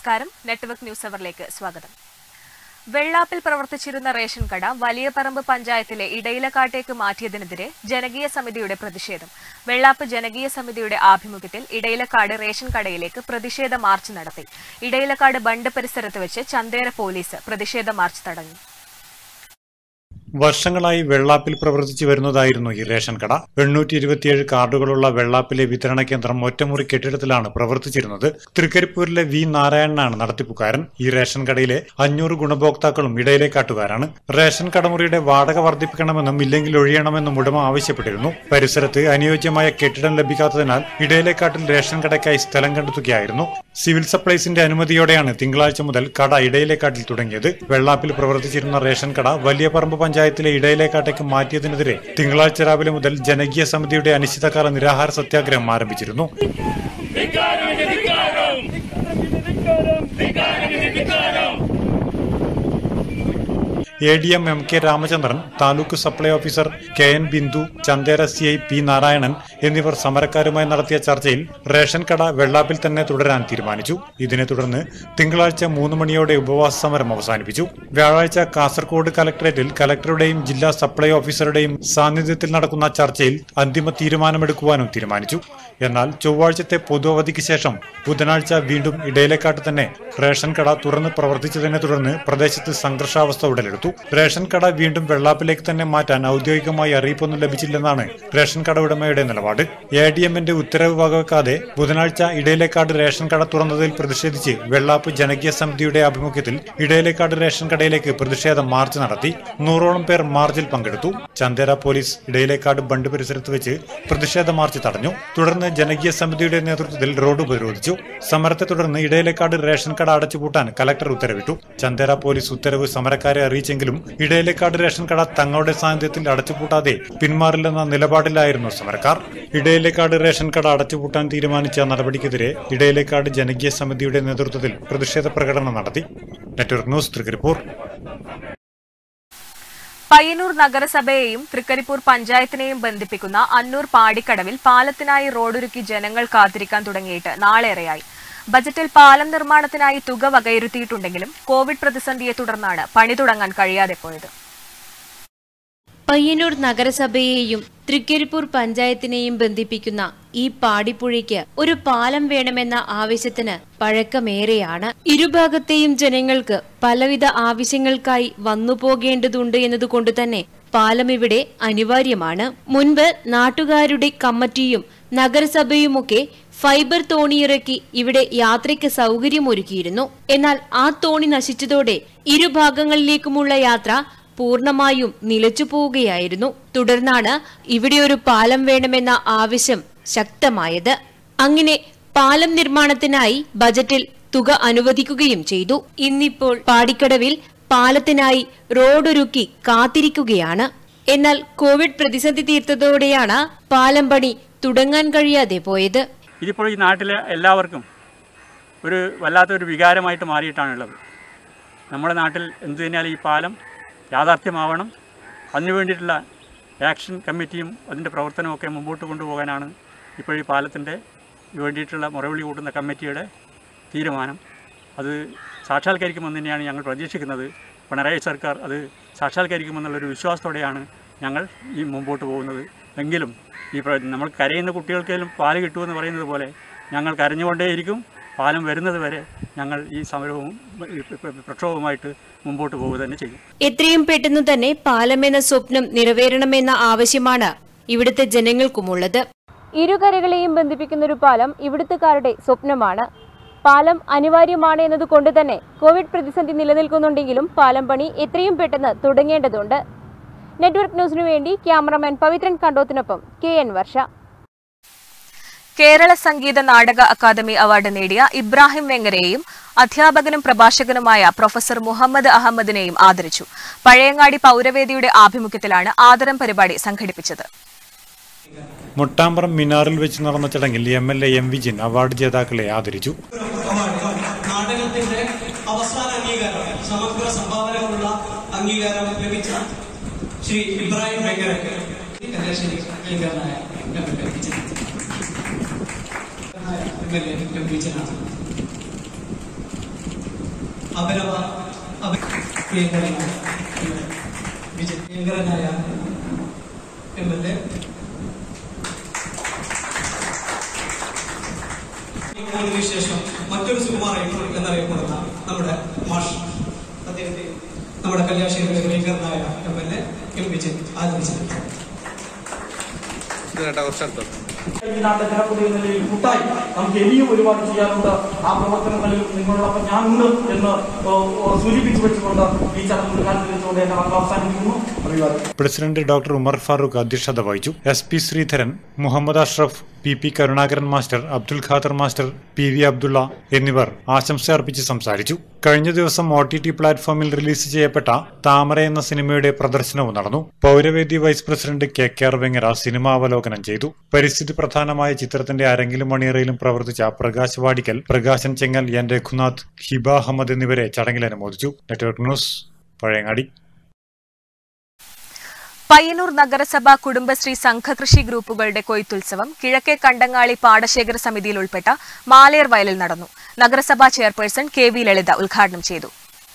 നമസ്കാരം network news അവറിലേക്ക് സ്വാഗതം വെള്ളാപ്പിൽ പ്രവർത്തിച്ചിരുന്ന റേഷൻ കട വലിയ പറമ്പ് പഞ്ചായത്തിലെ ഇടയിലക്കാട്ടേക്ക് മാറ്റിയതിനെതിരെ ജനകീയ സമിതിയുടെ പ്രതിഷേധം വെള്ളാപ്പ് ജനകീയ സമിതിയുടെ ആഭിമുഖ്യത്തിൽ ഇടയിലക്കാട് റേഷൻ കടയിലേക്ക് പ്രതിഷേധ മാർച്ച് നടത്തി ഇടയിലക്കാട് ബണ്ട് പരിസരത്ത് വെച്ച് ചന്തേര പോലീസ് പ്രതിഷേധ മാർച്ച് തടഞ്ഞു വർഷങ്ങളായി വെള്ളാപ്പിൽ പ്രവർത്തിച്ചു വരുന്നതായിരുന്നു ഈ റേഷൻ കട എണ്ണൂറ്റി ഇരുപത്തിയേഴ് കാർഡുകളുള്ള വെള്ളാപ്പിലെ വിതരണ കേന്ദ്രം ഒറ്റമുറി കെട്ടിടത്തിലാണ് പ്രവർത്തിച്ചിരുന്നത് തൃക്കരിപ്പൂരിലെ വി നാരായണനാണ് നടത്തിപ്പുകാരൻ ഈ റേഷൻ കടയിലെ അഞ്ഞൂറ് ഗുണഭോക്താക്കളും ഇടയിലേക്കാട്ടുകാരാണ് റേഷൻ കടമുറിയുടെ വാടക വർദ്ധിപ്പിക്കണമെന്നും ഇല്ലെങ്കിൽ ഒഴിയണമെന്നും ഉടമ ആവശ്യപ്പെട്ടിരുന്നു പരിസരത്ത് അനുയോജ്യമായ കെട്ടിടം ലഭിക്കാത്തതിനാൽ ഇടയിലേക്കാട്ടിൽ റേഷൻ കടയ്ക്കായി സ്ഥലം കണ്ടെത്തുകയായിരുന്നു സിവിൽ സപ്ലൈസിന്റെ അനുമതിയോടെയാണ് തിങ്കളാഴ്ച മുതൽ കട ഇടയിലേക്കാട്ടിൽ തുടങ്ങിയത് വെള്ളാപ്പിൽ പ്രവർത്തിച്ചിരുന്ന റേഷൻ കട വലിയ പറമ്പ് പഞ്ചായത്തിലെ ഇടയിലേക്കാട്ടേക്ക് മാറ്റിയതിനെതിരെ തിങ്കളാഴ്ച രാവിലെ മുതൽ ജനകീയ സമിതിയുടെ അനിശ്ചിതകാല നിരാഹാര സത്യാഗ്രഹം ആരംഭിച്ചിരുന്നു A D M M K Ramachandran taluk supply officer K N Bindu Chandera C I P Narayanan എന്നിവർ സമരക്കാരുമായി നടത്തിയ ചർച്ചയിൽ റേഷൻ കട വെള്ളാപ്പിൽ തന്നെ തുടരാൻ തീരുമാനിച്ചു ഇതിനെ തുടർന്ന് തിങ്കളാഴ്ച മൂന്ന് മണിയോടെ ഉപവാസ സമരം അവസാനിപ്പിച്ചു വ്യാഴാഴ്ച കാസർഗോഡ് കലക്ടറേറ്റിൽ കലക്ടറുടെയും ജില്ലാ സപ്ലൈ ഓഫീസറുടെയും സാന്നിധ്യത്തിൽ നടക്കുന്ന ചർച്ചയിൽ അന്തിമ തീരുമാനമെടുക്കുവാനും തീരുമാനിച്ചു എന്നാൽ ചൊവ്വാഴ്ചത്തെ പൊതു അവധിക്ക് ശേഷം ബുധനാഴ്ച വീണ്ടും ഇടയിലേക്കാട്ട് തന്നെ റേഷൻ കട തുറന്ന് പ്രവർത്തിച്ചതിനെ തുടർന്ന് പ്രദേശത്ത് സംഘർഷാവസ്ഥ ഉടലെടുത്തു റേഷൻ കട വീണ്ടും വെള്ളാപ്പിലേക്ക് തന്നെ മാറ്റാൻ ഔദ്യോഗികമായി അറിയിപ്പൊന്നും ലഭിച്ചില്ലെന്നാണ് റേഷൻ കട ഉടമയുടെ നിലപാട് എ ഡി എമ്മിന്റെ ഉത്തരവ് വകവെക്കാതെ ബുധനാഴ്ച ഇടയിലേക്കാട് റേഷൻ കട തുറന്നതിൽ പ്രതിഷേധിച്ച് വെള്ളാപ്പ് ജനകീയ സമിതിയുടെ ആഭിമുഖ്യത്തിൽ ഇടയിലേക്കാട് റേഷൻ കടയിലേക്ക് പ്രതിഷേധ മാർച്ച് നടത്തി നൂറോളം പേർ മാർച്ചിൽ പങ്കെടുത്തു ചന്ദേര പോലീസ് ഇടയിലേക്കാട് ബണ്ട് പരിസരത്ത് വെച്ച് പ്രതിഷേധ മാർച്ച് തടഞ്ഞു തുടർന്ന് ജനകീയ സമിതിയുടെ നേതൃത്വത്തിൽ റോഡ് ഉപരോധിച്ചു സമരത്തെ തുടർന്ന് ഇടയിലേക്കാട് റേഷൻ കട അടച്ചുപൂട്ടാൻ കലക്ടർ ഉത്തരവിട്ടു ചന്ദേര പോലീസ് ഉത്തരവ് സമരക്കാരെ അറിയിച്ചെങ്കിലും ഇടയിലേക്കാട് റേഷൻ കട തങ്ങളുടെ സാന്നിധ്യത്തിൽ അടച്ചുപൂട്ടാതെ പിന്മാറില്ലെന്ന നിലപാടിലായിരുന്നു സമരക്കാർ ഇടയിലേക്കാട് റേഷൻ കട അടച്ചുപൂട്ടാൻ തീരുമാനിച്ച നടപടിക്കെതിരെ ഇടയിലേക്കാട് ജനകീയ സമിതിയുടെ നേതൃത്വത്തിൽ പ്രതിഷേധ പ്രകടനം നടത്തി നെറ്റ്വർക്ക് ന്യൂസ് തൃക്കരിപ്പൂർ പയ്യന്നൂർ നഗരസഭയെയും തൃക്കരിപ്പൂർ പഞ്ചായത്തിനെയും ബന്ധിപ്പിക്കുന്ന അന്നൂർ പാടിക്കടവിൽ പാലത്തിനായി റോഡൊരുക്കി ജനങ്ങൾ കാത്തിരിക്കാൻ തുടങ്ങിയിട്ട് നാളേറെയായി ബജറ്റിൽ പാലം നിർമ്മാണത്തിനായി തുക വകയിരുത്തിയിട്ടുണ്ടെങ്കിലും കോവിഡ് പ്രതിസന്ധിയെ തുടർന്നാണ് പണി തുടങ്ങാൻ കഴിയാതെ പോയത് പയ്യന്നൂർ നഗരസഭയെയും തൃക്കരിപ്പൂർ പഞ്ചായത്തിനെയും ബന്ധിപ്പിക്കുന്ന ഈ പാടിപ്പുഴയ്ക്ക് ഒരു പാലം വേണമെന്ന ആവശ്യത്തിന് പഴക്കമേറെയാണ് ഇരുഭാഗത്തെയും ജനങ്ങൾക്ക് പലവിധ ആവശ്യങ്ങൾക്കായി വന്നു പോകേണ്ടതുണ്ട് എന്നതുകൊണ്ട് തന്നെ പാലം ഇവിടെ അനിവാര്യമാണ് മുൻപ് നാട്ടുകാരുടെ കമ്മിറ്റിയും നഗരസഭയുമൊക്കെ ഫൈബർ തോണിയിറക്കി ഇവിടെ യാത്രയ്ക്ക് സൗകര്യമൊരുക്കിയിരുന്നു എന്നാൽ ആ തോണി നശിച്ചതോടെ ഇരുഭാഗങ്ങളിലേക്കുമുള്ള യാത്ര പൂർണ്ണമായും നിലച്ചു പോവുകയായിരുന്നു തുടർന്നാണ് ഇവിടെ ഒരു പാലം വേണമെന്ന ആവശ്യം ശക്തമായത് അങ്ങനെ പാലം നിർമ്മാണത്തിനായി ബജറ്റിൽ തുക അനുവദിക്കുകയും ചെയ്തു ഇന്നിപ്പോൾ പാടിക്കടവിൽ പാലത്തിനായി റോഡൊരുക്കി കാത്തിരിക്കുകയാണ് എന്നാൽ കോവിഡ് പ്രതിസന്ധി തീർത്തതോടെയാണ് പാലം പണി തുടങ്ങാൻ കഴിയാതെ പോയത് ഇതിപ്പോൾ ഈ നാട്ടിലെ എല്ലാവർക്കും ഒരു വല്ലാത്തൊരു വികാരമായിട്ട് മാറിയിട്ടാണുള്ളത് നമ്മുടെ നാട്ടിൽ എന്തു തന്നെയാലും ഈ പാലം യാഥാർത്ഥ്യമാവണം അതിനു വേണ്ടിയിട്ടുള്ള ആക്ഷൻ കമ്മിറ്റിയും അതിൻ്റെ പ്രവർത്തനമൊക്കെ മുമ്പോട്ട് കൊണ്ടുപോകാനാണ് ഇപ്പോൾ ഈ പാലത്തിൻ്റെ വേണ്ടിയിട്ടുള്ള മുറവിളി കൂട്ടുന്ന കമ്മിറ്റിയുടെ തീരുമാനം അത് സാക്ഷാത്കരിക്കുമെന്ന് തന്നെയാണ് ഞങ്ങൾ പ്രതീക്ഷിക്കുന്നത് പിണറായി സർക്കാർ അത് സാക്ഷാത്കരിക്കുമെന്നുള്ളൊരു വിശ്വാസത്തോടെയാണ് ഞങ്ങൾ ഈ മുമ്പോട്ട് പോകുന്നത് എങ്കിലും ഈ പ്ര- നമ്മൾ കരയുന്ന കുട്ടികൾക്കെങ്കിലും പാല് കിട്ടുമെന്ന് പറയുന്നത് പോലെ ഞങ്ങൾ കരഞ്ഞുകൊണ്ടേയിരിക്കും പാലം വരുന്നത് വരെ ഞങ്ങൾ ഈ സമരവും ഈ പ്രക്ഷോഭവുമായിട്ട് മുമ്പോട്ട് പോവുക തന്നെ ചെയ്യും എത്രയും പെട്ടെന്ന് തന്നെ പാലമെന്ന സ്വപ്നം നിറവേറണമെന്ന ആവശ്യമാണ് ഇവിടുത്തെ ജനങ്ങൾക്കുമുള്ളത് ഇരുകരകളെയും ബന്ധിപ്പിക്കുന്ന ഒരു പാലം ഇവിടുത്തുകാരുടെ സ്വപ്നമാണ് പാലം അനിവാര്യമാണ് എന്നതുകൊണ്ട് തന്നെ കോവിഡ് പ്രതിസന്ധി നിലനിൽക്കുന്നുണ്ടെങ്കിലും പാലം പണി എത്രയും പെട്ടെന്ന് തുടങ്ങേണ്ടതുണ്ട് നെറ്റ്വർക്ക് ന്യൂസിനു വേണ്ടി ക്യാമറമാൻ പവിത്രൻ കണ്ടോത്തിനൊപ്പം K N Varsha Kerala Sangeetha Nataka Akademi award നേടിയ ഇബ്രാഹിം വെങ്ങരെയും അധ്യാപകനും പ്രഭാഷകനുമായ പ്രൊഫസർ മുഹമ്മദ് അഹമ്മദിനെയും ആദരിച്ചു പഴയങ്ങാടി പൗരവേദിയുടെ ആഭിമുഖ്യത്തിലാണ് ആദരം പരിപാടി സംഘടിപ്പിച്ചത് മുട്ടാമ്പറം മിനാറിൽ വെച്ച് നടന്ന ചടങ്ങിൽ M L A M Vijin award ജേതാക്കളെ ആദരിച്ചു നാടകത്തിന്റെ അവസാന അംഗീകാരം സമഗ്ര സംഭാവനകളുള്ള അംഗീകാരം ലഭിച്ച ശ്രീ ഇബ്രാഹിം വെങ്കരക്ക് കലാശേരി അംഗീകാരനായ ലഭിച്ചത് എം എൽ എ ലഭിച്ചതാണ് അപരവ അപ- പ്രിയങ്കരനായ വിജയ് പ്രിയങ്കരനായ എം എൽ എ ശേഷം മറ്റൊരു സുകുമാർ അയ്യപ്പൂർ എന്നറിയപ്പെടുന്ന നമ്മുടെ മാഷ് അദ്ദേഹത്തെ നമ്മുടെ കല്യാശ്ശേരിയുടെ പ്രിയങ്കരനായ M L A M Vijay ആദരിച്ചിട്ടുണ്ട് ഈ നാട്ടിലെ ജനപ്രതിനിധി നിലയിൽ കൂട്ടായി നമുക്ക് ഇനിയും ഒരുപാട് ചെയ്യാനുണ്ട് ആ പ്രവർത്തനങ്ങളിൽ നിങ്ങളോടൊപ്പം ഞാനുണ്ട് എന്ന് ഓ, ഓ, സൂചിപ്പിച്ചു വെച്ചുകൊണ്ട് ഈ ചടങ്ങ് ഉദ്ഘാടനം ചെയ്തുകൊണ്ട് എന്റെ വാക്ക് അവസാനിപ്പിക്കുന്നു അഭിവാദ്യം പ്രസിഡന്റ് ഡോക്ടർ ഉമർ ഫാറൂഖ് അധ്യക്ഷത വഹിച്ചു S P Sreedharan Muhammad Ashraf P P Karunakaran master Abdul Khader master P V Abdulla എന്നിവർ ആശംസ അർപ്പിച്ച് സംസാരിച്ചു കഴിഞ്ഞ ദിവസം ഒ ടി ടി പ്ലാറ്റ്ഫോമിൽ റിലീസ് ചെയ്യപ്പെട്ട താമര എന്ന സിനിമയുടെ പ്രദർശനവും നടന്നു Pauravedi vice president K K R Vengara cinema അവലോകനം ചെയ്തു പരിസ്ഥിതി പ്രധാനമായ ചിത്രത്തിന്റെ അരങ്ങിലും മണിയറയിലും പ്രവർത്തിച്ച പ്രകാശ് വാടിക്കൽ പ്രകാശൻ ചെങ്ങൽ എൻ രഘുനാഥ് ഹിബ അഹമ്മദ് എന്നിവരെ ചടങ്ങിൽ അനുമോദിച്ചു നെറ്റ്വർക്ക് ന്യൂസ് പഴയങ്ങാടി പയ്യന്നൂർ നഗരസഭ കുടുംബശ്രീ സംഘകൃഷി ഗ്രൂപ്പുകളുടെ കൊയ്ത്തുത്സവം കിഴക്കേ കണ്ടങ്ങാളി പാടശേഖര സമിതിയിൽ ഉൾപ്പെട്ട മാലേർ വയലിൽ നടന്നു നഗരസഭാ ചെയർപേഴ്സൺ കെ വി ലളിത ഉദ്ഘാടനം ചെയ്തു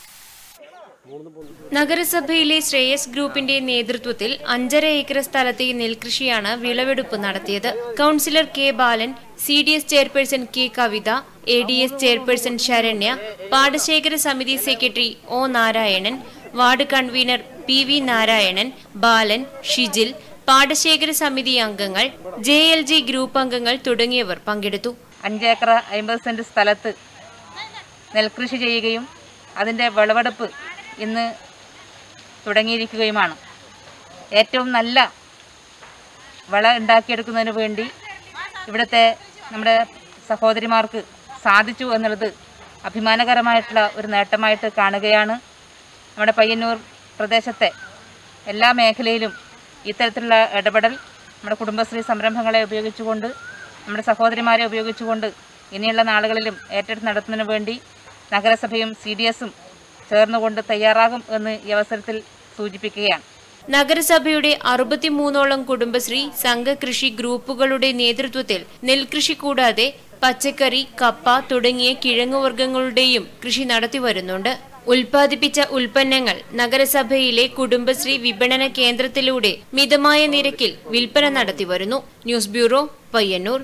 നഗരസഭയിലെ ശ്രേയസ് ഗ്രൂപ്പിന്റെ നേതൃത്വത്തിൽ അഞ്ചര ഏക്കർ സ്ഥലത്തെ നെൽകൃഷിയാണ് വിളവെടുപ്പ് നടത്തിയത് councillor K Balan C D S chairperson K Kavitha A D S chairperson Sharanya പാടശേഖര സമിതി secretary O Narayanan ward convener P V Narayanan Balan Shijil പാടശേഖര സമിതി അംഗങ്ങൾ ജെ എൽ ജി ഗ്രൂപ്പ് അംഗങ്ങൾ തുടങ്ങിയവർ പങ്കെടുത്തു അഞ്ചേക്കർ അമ്പത് സെൻറ്റ് സ്ഥലത്ത് നെൽകൃഷി ചെയ്യുകയും അതിൻ്റെ വിളവെടുപ്പ് ഇന്ന് തുടങ്ങിയിരിക്കുകയുമാണ് ഏറ്റവും നല്ല വിള ഉണ്ടാക്കിയെടുക്കുന്നതിന് വേണ്ടി ഇവിടുത്തെ നമ്മുടെ സഹോദരിമാർക്ക് സാധിച്ചു എന്നുള്ളത് അഭിമാനകരമായിട്ടുള്ള ഒരു നേട്ടമായിട്ട് കാണുകയാണ് നമ്മുടെ പയ്യന്നൂർ പ്രദേശത്തെ എല്ലാ മേഖലയിലും ഇത്തരത്തിലുള്ള ഇടപെടൽ നമ്മുടെ കുടുംബശ്രീ സംരംഭങ്ങളെ ഉപയോഗിച്ചുകൊണ്ട് നമ്മുടെ സഹോദരിമാരെ ഉപയോഗിച്ചുകൊണ്ട് ഇനിയുള്ള നാളുകളിലും ഏറ്റെടുത്ത് നടത്തുന്നതിന് വേണ്ടി നഗരസഭയും സി ഡി എസും ചേർന്നുകൊണ്ട് തയ്യാറാകും എന്ന് ഈ അവസരത്തിൽ സൂചിപ്പിക്കുകയാണ് നഗരസഭയുടെ അറുപത്തിമൂന്നോളം കുടുംബശ്രീ സംഘകൃഷി ഗ്രൂപ്പുകളുടെ നേതൃത്വത്തിൽ നെൽകൃഷി കൂടാതെ പച്ചക്കറി കപ്പ തുടങ്ങിയ കിഴങ്ങുവർഗ്ഗങ്ങളുടെയും കൃഷി നടത്തി വരുന്നുണ്ട് ഉൽപ്പാദിപ്പിച്ച ഉൽപ്പന്നങ്ങൾ നഗരസഭയിലെ കുടുംബശ്രീ വിപണന കേന്ദ്രത്തിലൂടെ മിതമായ നിരക്കിൽ വിൽപ്പന നടത്തി വരുന്നു ന്യൂസ് ബ്യൂറോ പയ്യന്നൂർ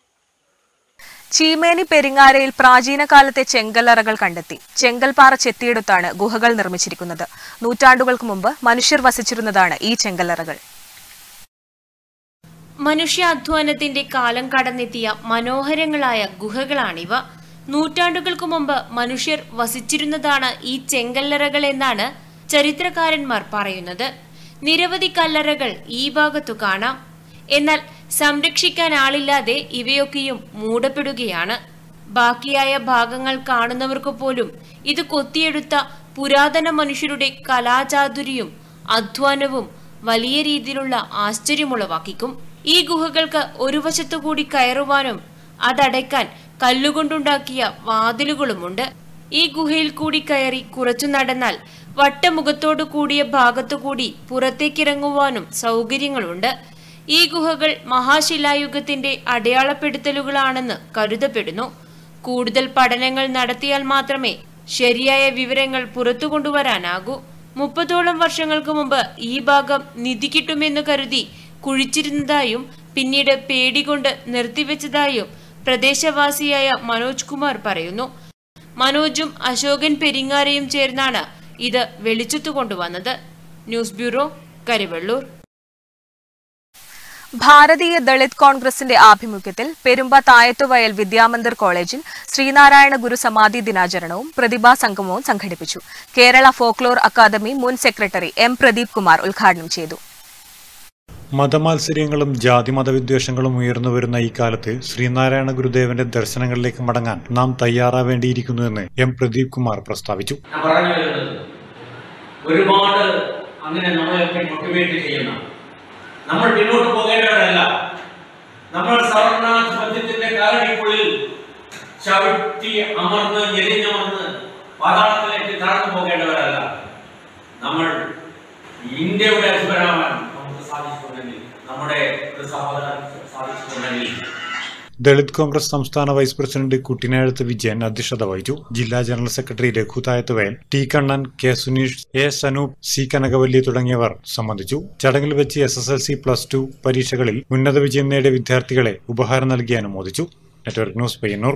ചീമേനി പെരിങ്ങാരയിൽ പ്രാചീന കാലത്തെ ചെങ്കല്ലറകൾ കണ്ടെത്തി ചെങ്കൽപ്പാറ ചെത്തിയെടുത്താണ് ഗുഹകൾ നിർമ്മിച്ചിരിക്കുന്നത് നൂറ്റാണ്ടുകൾക്ക് മുമ്പ് മനുഷ്യർ വസിച്ചിരുന്നതാണ് ഈ ചെങ്കല്ലറകൾ മനുഷ്യാധ്വാനത്തിന്റെ കാലം കടന്നെത്തിയ മനോഹരങ്ങളായ ഗുഹകളാണിവ നൂറ്റാണ്ടുകൾക്ക് മുമ്പ് മനുഷ്യർ വസിച്ചിരുന്നതാണ് ഈ ചെങ്കല്ലറകൾ എന്നാണ് ചരിത്രകാരന്മാർ പറയുന്നത് നിരവധി കല്ലറകൾ ഈ ഭാഗത്തു കാണാം എന്നാൽ സംരക്ഷിക്കാൻ ആളില്ലാതെ ഇവയൊക്കെയും മൂടപ്പെടുകയാണ് ബാക്കിയായ ഭാഗങ്ങൾ കാണുന്നവർക്ക് പോലും ഇത് കൊത്തിയെടുത്ത പുരാതന മനുഷ്യരുടെ കലാചാതുരിയും അധ്വാനവും വലിയ രീതിയിലുള്ള ആശ്ചര്യമുളവാക്കിക്കും ഈ ഗുഹകൾക്ക് ഒരു വശത്തുകൂടി കയറുവാനും അതടയ്ക്കാൻ കല്ലുകൊണ്ടുണ്ടാക്കിയ വാതിലുകളുമുണ്ട് ഈ ഗുഹയിൽ കൂടി കയറി കുറച്ചു നടന്നാൽ വട്ടമുഖത്തോടു കൂടിയ ഭാഗത്തുകൂടി പുറത്തേക്കിറങ്ങുവാനും സൗകര്യങ്ങളുണ്ട് ഈ ഗുഹകൾ മഹാശിലായുഗത്തിന്റെ അടയാളപ്പെടുത്തലുകളാണെന്ന് കരുതപ്പെടുന്നു കൂടുതൽ പഠനങ്ങൾ നടത്തിയാൽ മാത്രമേ ശരിയായ വിവരങ്ങൾ പുറത്തു കൊണ്ടുവരാനാകൂ മുപ്പതോളം വർഷങ്ങൾക്ക് മുമ്പ് ഈ ഭാഗം നിധി കിട്ടുമെന്ന് കരുതി കുഴിച്ചിരുന്നതായും പിന്നീട് പേടികൊണ്ട് നിർത്തിവെച്ചതായും പ്രദേശവാസിയായ മനോജ് കുമാർ പറയുന്നു മനോജും അശോകൻ പെരിങ്ങാരയും ചേർന്നാണ് ഇത് വെളിച്ചത്തു കൊണ്ടുവന്നത് ന്യൂസ് ബ്യൂറോ കരിവെള്ളൂർ ഭാരതീയ ദളിത് കോൺഗ്രസിന്റെ ആഭിമുഖ്യത്തിൽ പെരുമ്പ തായത്തുവയൽ വിദ്യാമന്ദിർ കോളേജിൽ ശ്രീനാരായണ ഗുരു സമാധി ദിനാചരണവും പ്രതിഭാ സംഗമവും സംഘടിപ്പിച്ചു കേരള ഫോക്ലോർ അക്കാദമി മുൻ സെക്രട്ടറി എം പ്രദീപ് കുമാർ ഉദ്ഘാടനം ചെയ്തു മതമാത്സര്യങ്ങളും ജാതി മതവിദ്വേഷങ്ങളും ഉയർന്നു വരുന്ന ഈ കാലത്ത് ശ്രീനാരായണ ഗുരുദേവന്റെ ദർശനങ്ങളിലേക്ക് മടങ്ങാൻ നാം തയ്യാറാവേണ്ടിയിരിക്കുന്നുവെന്ന് എം പ്രദീപ് കുമാർ പ്രസ്താവിച്ചു ഞാൻ പറഞ്ഞു വരുന്നത് ഒരുപാട് അങ്ങനെ നമ്മളെയൊക്കെ മോട്ടിവേറ്റ് ചെയ്യുന്ന നമ്മൾ പിന്നോട്ട് പോകേണ്ടവരല്ല നമ്മൾ സവർണാധിപത്യത്തിന്റെ കാലടിക്കുള്ളിൽ ചവിട്ടി അമർന്ന് ഞെരിഞ്ഞമർന്ന് പാതാളത്തിലേക്ക് താഴ്ന്നു പോകേണ്ടവരല്ല നമ്മൾ ഇന്ത്യയുടെ അധിപരാവാൻ നമുക്ക് സാധിച്ചിട്ടുണ്ടെങ്കിൽ നമ്മുടെ ഒരു സഹോദരൻ സാധിച്ചിട്ടുണ്ടെങ്കിൽ ദളിത് കോൺഗ്രസ് സംസ്ഥാന വൈസ് പ്രസിഡന്റ് കുട്ടിനാഴത്ത് വിജയൻ അധ്യക്ഷത വഹിച്ചു ജില്ലാ general secretary Raghu Thayathuvayal T Kannan K Suneesh A Sanoop C Kanakavalli തുടങ്ങിയവർ സംബന്ധിച്ചു ചടങ്ങിൽ വെച്ച് S S L C plus two പരീക്ഷകളിൽ ഉന്നത വിജയം നേടിയ വിദ്യാർത്ഥികളെ ഉപഹാരം നൽകി അനുമോദിച്ചു network news Payyanur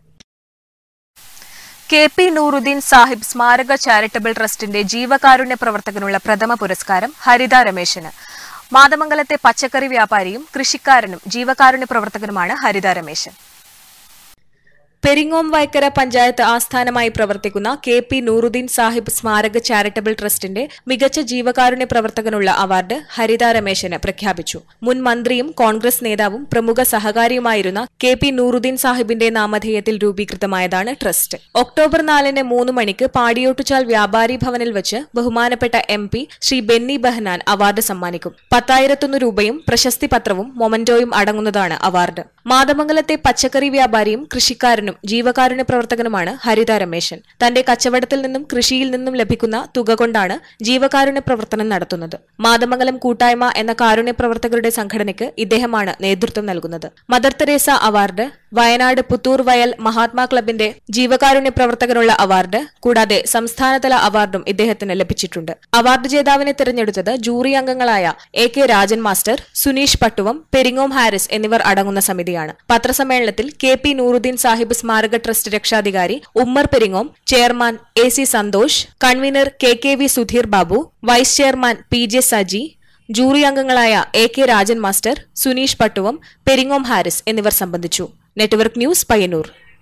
K P Nooruddeen Sahib സ്മാരക ചാരിറ്റബിൾ ട്രസ്റ്റിന്റെ ജീവകാരുണ്യ പ്രവർത്തകനുള്ള പ്രഥമ പുരസ്കാരം ഹരിത രമേശന് മാതമംഗലത്തെ പച്ചക്കറി വ്യാപാരിയും കൃഷിക്കാരനും ജീവകാരുണ്യ പ്രവർത്തകനുമാണ് ഹരിത രമേശൻ പെരിങ്ങോം വൈക്കര പഞ്ചായത്ത് ആസ്ഥാനമായി പ്രവർത്തിക്കുന്ന കെ പി നൂറുദ്ദീൻ സാഹിബ് സ്മാരക ചാരിറ്റബിൾ ട്രസ്റ്റിന്റെ മികച്ച ജീവകാരുണ്യ പ്രവർത്തകനുള്ള അവാർഡ് ഹരിത രമേശന് പ്രഖ്യാപിച്ചു മുൻ മന്ത്രിയും കോൺഗ്രസ് നേതാവും പ്രമുഖ സഹകാരിയുമായിരുന്ന കെ പി നൂറുദ്ദീൻ സാഹിബിന്റെ നാമധേയത്തിൽ രൂപീകൃതമായതാണ് ട്രസ്റ്റ് ഒക്ടോബർ നാലിന് മൂന്ന് മണിക്ക് പാടിയോട്ടുചാൽ വ്യാപാരി ഭവനിൽ വെച്ച് ബഹുമാനപ്പെട്ട M P Shri Benny Behanan award സമ്മാനിക്കും പത്തായിരത്തൊന്ന് രൂപയും പ്രശസ്തി പത്രവും മൊമന്റോയും അടങ്ങുന്നതാണ് അവാർഡ് മാതമംഗലത്തെ പച്ചക്കറി വ്യാപാരിയും കൃഷിക്കാരനും ജീവകാരുണ്യ പ്രവർത്തകനുമാണ് ഹരിത രമേശൻ തന്റെ കച്ചവടത്തിൽ നിന്നും കൃഷിയിൽ നിന്നും ലഭിക്കുന്ന തുക കൊണ്ടാണ് ജീവകാരുണ്യ പ്രവർത്തനം നടത്തുന്നത് മാതമംഗലം കൂട്ടായ്മ എന്ന കാരുണ്യ പ്രവർത്തകരുടെ സംഘടനയ്ക്ക് ഇദ്ദേഹമാണ് നേതൃത്വം നൽകുന്നത് Mother Teresa award Wayanad Puthur Vayal Mahatma ക്ലബിന്റെ ജീവകാരുണ്യ പ്രവർത്തകനുള്ള അവാർഡ് കൂടാതെ സംസ്ഥാനതല അവാർഡും ഇദ്ദേഹത്തിന് ലഭിച്ചിട്ടുണ്ട് അവാർഡ് ജേതാവിനെ തിരഞ്ഞെടുത്തത് ജൂറി അംഗങ്ങളായ A K Rajan master Suneesh Pattuvam Peringome Haris എന്നിവർ അടങ്ങുന്ന സമിതിയാണ് പത്രസമ്മേളനത്തിൽ കെ പി നൂറുദ്ദീൻ സാഹിബ് സ്മാരക ട്രസ്റ്റ് രക്ഷാധികാരി Ummer Peringome chairman A C Santhosh convener K K V Sudheer Babu vice chairman P J Saji jury അംഗങ്ങളായ A K Rajan master Suneesh Pattuvam Peringome Haris എന്നിവർ സംബന്ധിച്ചു network news Payyanur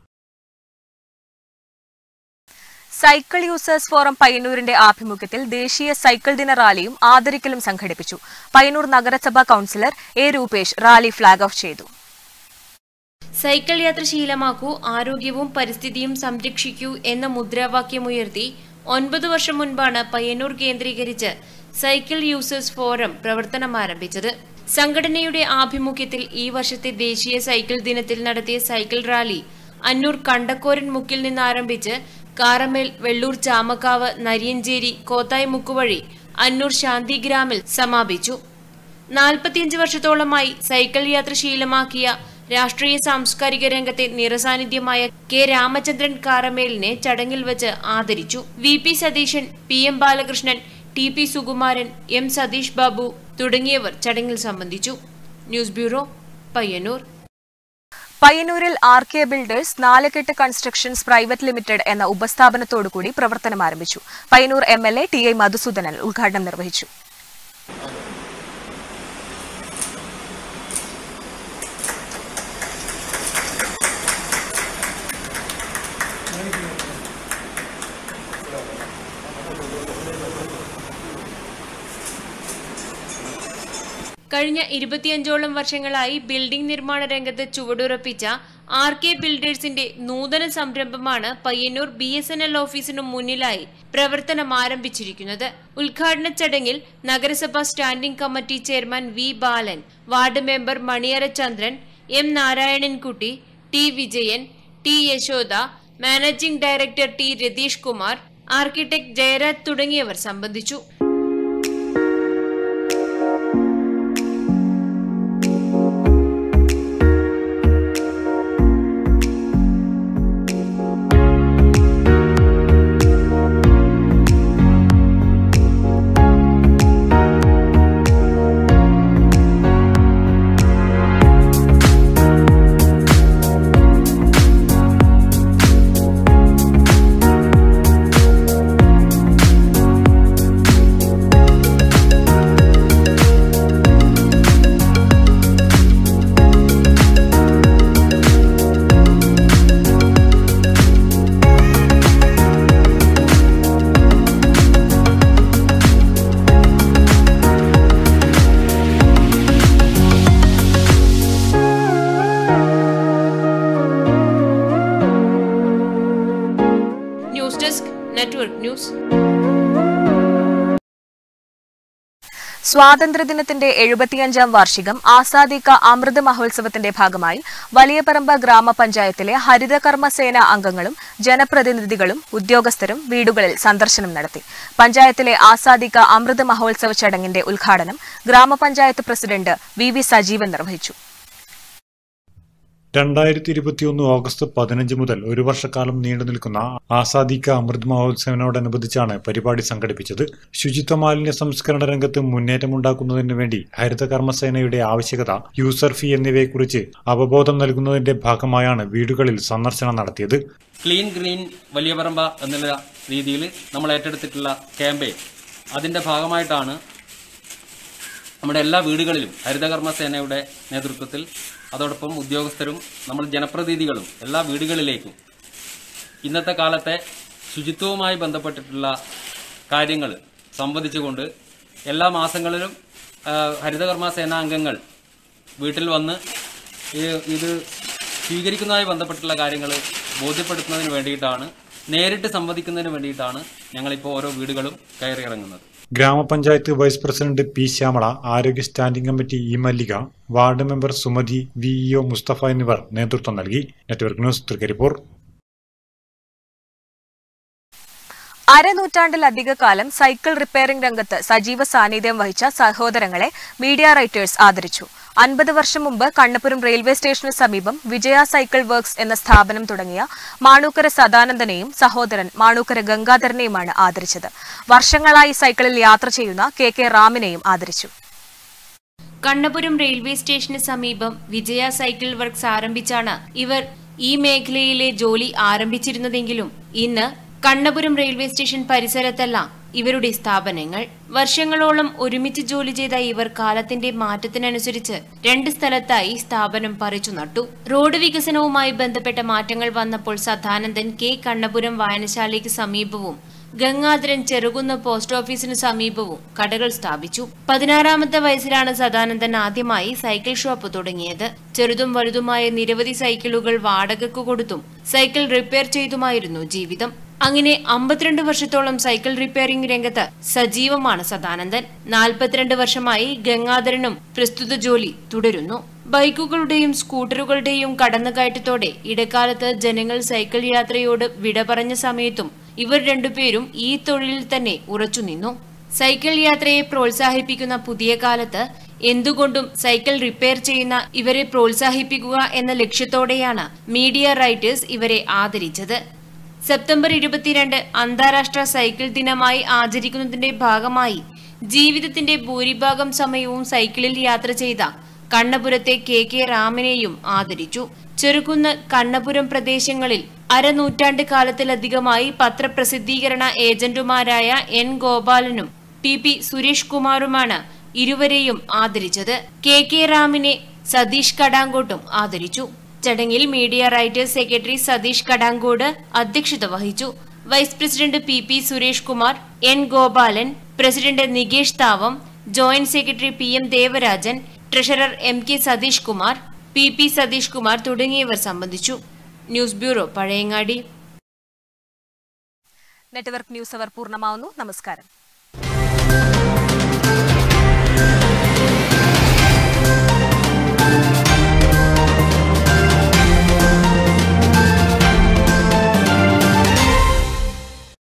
cycle users forum പയ്യന്നൂരിന്റെ ആഭിമുഖ്യത്തിൽ ദേശീയ സൈക്കിൾ ദിന റാലിയും ആദരിക്കലും സംഘടിപ്പിച്ചു പയ്യന്നൂർ നഗരസഭാ councillor A Rupesh rally flag off ചെയ്തു സൈക്കിൾ യാത്ര ശീലമാക്കൂ ആരോഗ്യവും പരിസ്ഥിതിയും സംരക്ഷിക്കൂ എന്ന മുദ്രാവാക്യമുയർത്തി ഒൻപത് വർഷം മുൻപാണ് പയ്യന്നൂർ കേന്ദ്രീകരിച്ച് സൈക്കിൾ യൂസേഴ്സ് ഫോറം പ്രവർത്തനം ആരംഭിച്ചത് സംഘടനയുടെ ആഭിമുഖ്യത്തിൽ ഈ വർഷത്തെ ദേശീയ സൈക്കിൾ ദിനത്തിൽ നടത്തിയ സൈക്കിൾ റാലി അന്നൂർ കണ്ടക്കോരൻ മുക്കിൽ നിന്ന് ആരംഭിച്ച് കാറമേൽ വെള്ളൂർ ചാമക്കാവ് നരിയഞ്ചേരി കോത്തായി മുക്കുവഴി അന്നൂർ ശാന്തിഗ്രാമിൽ സമാപിച്ചു നാൽപ്പത്തിയഞ്ച് വർഷത്തോളമായി സൈക്കിൾ യാത്ര ശീലമാക്കിയ രാഷ്ട്രീയ സാംസ്കാരിക രംഗത്തെ നിറസാന്നിധ്യമായ കെ രാമചന്ദ്രൻ കാറമേലിനെ ചടങ്ങിൽ വെച്ച് ആദരിച്ചു V P Satheesan P M Balakrishnan T P Sukumaran M Satheesh Babu തുടങ്ങിയവർ ചടങ്ങിൽ സംബന്ധിച്ചു ന്യൂസ് ബ്യൂറോ പയ്യന്നൂർ പയ്യന്നൂരിൽ R K builders Nalukettu constructions private limited എന്ന ഉപസ്ഥാപനത്തോടുകൂടി പ്രവർത്തനം ആരംഭിച്ചു Payyanur M L A T I Madhusoodanan ഉദ്ഘാടനം നിർവഹിച്ചു കഴിഞ്ഞ ഇരുപത്തിയഞ്ചോളം വർഷങ്ങളായി ബിൽഡിംഗ് നിർമ്മാണ രംഗത്ത് ചുവടുറപ്പിച്ച ആർ കെ ബിൽഡേഴ്സിന്റെ നൂതന സംരംഭമാണ് Payyanur B S N L ഓഫീസിനു മുന്നിലായി പ്രവർത്തനം ആരംഭിച്ചിരിക്കുന്നത് ഉദ്ഘാടന ചടങ്ങിൽ നഗരസഭാ standing committee chairman V Balan ward member Maniyara Chandran M Narayanankutty T Vijayan T Yashoda managing director T Ratheesh Kumar architect Jayaraj തുടങ്ങിയവർ സംബന്ധിച്ചു ന്യൂസ് ഡെസ്ക് നെറ്റ്വർക്ക് ന്യൂസ് സ്വാതന്ത്ര്യദിനത്തിന്റെ എഴുപത്തിയഞ്ചാം വാർഷികം ആസാദി കാ അമൃത് മഹോത്സവത്തിന്റെ ഭാഗമായി വലിയപറമ്പ് ഗ്രാമപഞ്ചായത്തിലെ ഹരിതകർമ്മ സേന അംഗങ്ങളും ജനപ്രതിനിധികളും ഉദ്യോഗസ്ഥരും വീടുകളിൽ സന്ദർശനം നടത്തി പഞ്ചായത്തിലെ ആസാദി കാ അമൃത് മഹോത്സവ ചടങ്ങിന്റെ ഉദ്ഘാടനം ഗ്രാമപഞ്ചായത്ത് പ്രസിഡന്റ് വി വി സജീവൻ നിർവഹിച്ചു രണ്ടായിരത്തി ഇരുപത്തിയൊന്ന് ഓഗസ്റ്റ് പതിനഞ്ച് മുതൽ ഒരു വർഷക്കാലം നീണ്ടു നിൽക്കുന്ന ആസാദി കാ അമൃത് മഹോത്സവിനോടനുബന്ധിച്ചാണ് പരിപാടി സംഘടിപ്പിച്ചത് ശുചിത്വ മാലിന്യ സംസ്കരണ രംഗത്ത് മുന്നേറ്റമുണ്ടാക്കുന്നതിന് വേണ്ടി ഹരിത കർമ്മസേനയുടെ ആവശ്യകത യൂസർ ഫീ എന്നിവയെക്കുറിച്ച് അവബോധം നൽകുന്നതിന്റെ ഭാഗമായാണ് വീടുകളിൽ സന്ദർശനം നടത്തിയത് ക്ലീൻ ഗ്രീൻ വലിയ പറമ്പ എന്നുള്ള രീതിയിൽ നമ്മൾ ഏറ്റെടുത്തിട്ടുള്ള ക്യാമ്പയിൻ അതിൻ്റെ ഭാഗമായിട്ടാണ് നമ്മുടെ എല്ലാ വീടുകളിലും ഹരിതകർമ്മ സേനയുടെ നേതൃത്വത്തിൽ അതോടൊപ്പം ഉദ്യോഗസ്ഥരും നമ്മൾ ജനപ്രതിനിധികളും എല്ലാ വീടുകളിലേക്കും ഇന്നത്തെ കാലത്തെ ശുചിത്വവുമായി ബന്ധപ്പെട്ടിട്ടുള്ള കാര്യങ്ങൾ സംവദിച്ചുകൊണ്ട് എല്ലാ മാസങ്ങളിലും ആ, ഹരിതകർമ്മ സേനാ അംഗങ്ങൾ വീട്ടിൽ വന്ന് ഈ- ഇത് സ്വീകരിക്കുന്നതുമായി ബന്ധപ്പെട്ടുള്ള കാര്യങ്ങൾ ബോധ്യപ്പെടുത്തുന്നതിന് വേണ്ടിയിട്ടാണ് നേരിട്ട് സംവദിക്കുന്നതിന് വേണ്ടിയിട്ടാണ് ഞങ്ങളിപ്പോൾ ഓരോ വീടുകളും കയറിയിറങ്ങുന്നത് ഗ്രാമപഞ്ചായത്ത് വൈസ് പ്രസിഡന്റ് പി ശ്യാമള ആരോഗ്യ standing committee E Mallika ward member Sumathi VEO Mustafa എന്നിവർ നേതൃത്വം നൽകി നെറ്റ്വർക്ക് ന്യൂസ് തൃക്കരിപ്പൂർ അരനൂറ്റാണ്ടിലധിക കാലം സൈക്കിൾ റിപ്പയറിംഗ് രംഗത്ത് സജീവ സാന്നിധ്യം വഹിച്ച സഹോദരങ്ങളെ മീഡിയ റൈറ്റേഴ്സ് ആദരിച്ചു അൻപത് വർഷം മുമ്പ് കണ്ണപുരം റെയിൽവേ സ്റ്റേഷന് സമീപം വിജയ സൈക്കിൾ വർക്ക്സ് എന്ന സ്ഥാപനം തുടങ്ങിയ മാണൂക്കര സദാനന്ദനെയും സഹോദരൻ മാണൂക്കര ഗംഗാധരനെയുമാണ് ആദരിച്ചത് വർഷങ്ങളായി സൈക്കിളിൽ യാത്ര ചെയ്യുന്ന കെ കെ റാമിനെയും ആദരിച്ചു കണ്ണപുരം റെയിൽവേ സ്റ്റേഷന് സമീപം വിജയ സൈക്കിൾ വർക്ക്സ് ആരംഭിച്ചാണ് ഇവർ ഈ മേഖലയിലെ ജോലി ആരംഭിച്ചിരുന്നതെങ്കിലും ഇന്ന് കണ്ണപുരം റെയിൽവേ സ്റ്റേഷൻ പരിസരത്തല്ല ഇവരുടെ സ്ഥാപനങ്ങൾ വർഷങ്ങളോളം ഒരുമിച്ച് ജോലി ചെയ്ത ഇവർ കാലത്തിന്റെ മാറ്റത്തിനനുസരിച്ച് രണ്ട് സ്ഥലത്തായി സ്ഥാപനം പറിച്ചു നട്ടു റോഡ് വികസനവുമായി ബന്ധപ്പെട്ട മാറ്റങ്ങൾ വന്നപ്പോൾ സദാനന്ദൻ കെ കണ്ണപുരം വായനശാലയ്ക്ക് സമീപവും ഗംഗാധരൻ ചെറുകുന്ന് പോസ്റ്റ് ഓഫീസിന് സമീപവും കടകൾ സ്ഥാപിച്ചു പതിനാറാമത്തെ വയസ്സിലാണ് സദാനന്ദൻ ആദ്യമായി സൈക്കിൾ ഷോപ്പ് തുടങ്ങിയത് ചെറുതും വലുതുമായ നിരവധി സൈക്കിളുകൾ വാടകയ്ക്ക് കൊടുത്തും സൈക്കിൾ റിപ്പയർ ചെയ്തുമായിരുന്നു ജീവിതം അങ്ങനെ അമ്പത്തിരണ്ട് വർഷത്തോളം സൈക്കിൾ റിപ്പയറിംഗ് രംഗത്ത് സജീവമാണ് സദാനന്ദൻ നാൽപ്പത്തിരണ്ട് വർഷമായി ഗംഗാധരനും പ്രസ്തുത ജോലി തുടരുന്നു ബൈക്കുകളുടെയും സ്കൂട്ടറുകളുടെയും കടന്നുകയറ്റത്തോടെ ഇടക്കാലത്ത് ജനങ്ങൾ സൈക്കിൾ യാത്രയോട് വിട പറഞ്ഞ സമയത്തും ഇവർ രണ്ടുപേരും ഈ തൊഴിലിൽ തന്നെ ഉറച്ചുനിന്നു സൈക്കിൾ യാത്രയെ പ്രോത്സാഹിപ്പിക്കുന്ന പുതിയ കാലത്ത് എന്തുകൊണ്ടും സൈക്കിൾ റിപ്പയർ ചെയ്യുന്ന ഇവരെ പ്രോത്സാഹിപ്പിക്കുക എന്ന ലക്ഷ്യത്തോടെയാണ് മീഡിയ റൈറ്റേഴ്സ് ഇവരെ ആദരിച്ചത് സെപ്റ്റംബർ ഇരുപത്തിരണ്ട് അന്താരാഷ്ട്ര സൈക്കിൾ ദിനമായി ആചരിക്കുന്നതിന്റെ ഭാഗമായി ജീവിതത്തിന്റെ ഭൂരിഭാഗം സമയവും സൈക്കിളിൽ യാത്ര ചെയ്ത കണ്ണപുരത്തെ കെ കെ രാമനെയും ആദരിച്ചു ചെറുകുന്ന് കണ്ണപുരം പ്രദേശങ്ങളിൽ അരനൂറ്റാണ്ട് കാലത്തിലധികമായി പത്രപ്രസിദ്ധീകരണ ഏജന്റുമാരായ എൻ ഗോപാലനും പി പി സുരേഷ് കുമാറുമാണ് ഇരുവരെയും ആദരിച്ചത് കെ കെ റാമിനെ സതീഷ് കടാങ്കോട്ടും ആദരിച്ചു ചടങ്ങിൽ media writers secretary Satheesh Kadankode അധ്യക്ഷത വഹിച്ചു vice president P P Suresh Kumar N Gopalan president Nikesh Thavam joint secretary P M Devarajan treasurer M K Satheesh Kumar P P Satheesh Kumar തുടങ്ങിയവർ സംബന്ധിച്ചു news bureau Pazhayangadi network news അവർ പൂർണ്ണമാവുന്നു നമസ്കാരം